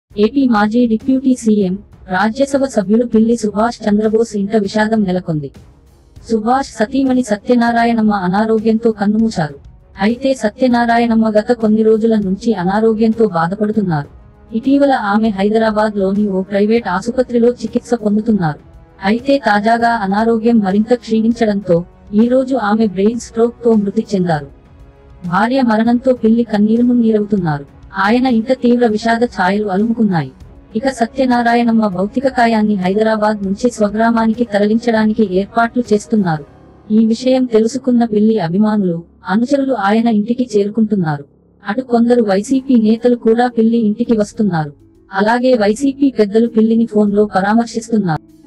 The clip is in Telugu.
ఏపీ మాజీ డిప్యూటీ సీఎం రాజ్యసభ సభ్యులు పిల్లి సుభాష్ చంద్రబోస్ ఇంట విషాదం నెలకొంది సుభాష్ సతీమణి సత్యనారాయణమ్మ అనారోగ్యంతో కన్నుమూశారు అయితే సత్యనారాయణమ్మ గత కొన్ని రోజుల నుంచి అనారోగ్యంతో బాధపడుతున్నారు ఇటీవల ఆమె హైదరాబాద్ లోని ఓ ప్రైవేట్ ఆసుపత్రిలో చికిత్స పొందుతున్నారు అయితే తాజాగా అనారోగ్యం మరింత క్షీణించడంతో ఈ రోజు ఆమె బ్రెయిన్ స్ట్రోక్ తో మృతి చెందారు భార్య మరణంతో పిల్లి కన్నీరు నీరవుతున్నారు ఆయన ఇంట తీవ్ర విషాద ఛాయలు అలుముకున్నాయి ఇక సత్యనారాయణమ్మ భౌతిక కాయాన్ని హైదరాబాద్ నుంచి స్వగ్రామానికి తరలించడానికి ఏర్పాట్లు చేస్తున్నారు ఈ విషయం తెలుసుకున్న పిల్లి అభిమానులు అనుచరులు ఆయన ఇంటికి చేరుకుంటున్నారు అటు కొందరు వైసీపీ నేతలు కూడా పిల్లి ఇంటికి వస్తున్నారు అలాగే వైసీపీ పెద్దలు పిల్లిని ఫోన్లో పరామర్శిస్తున్నారు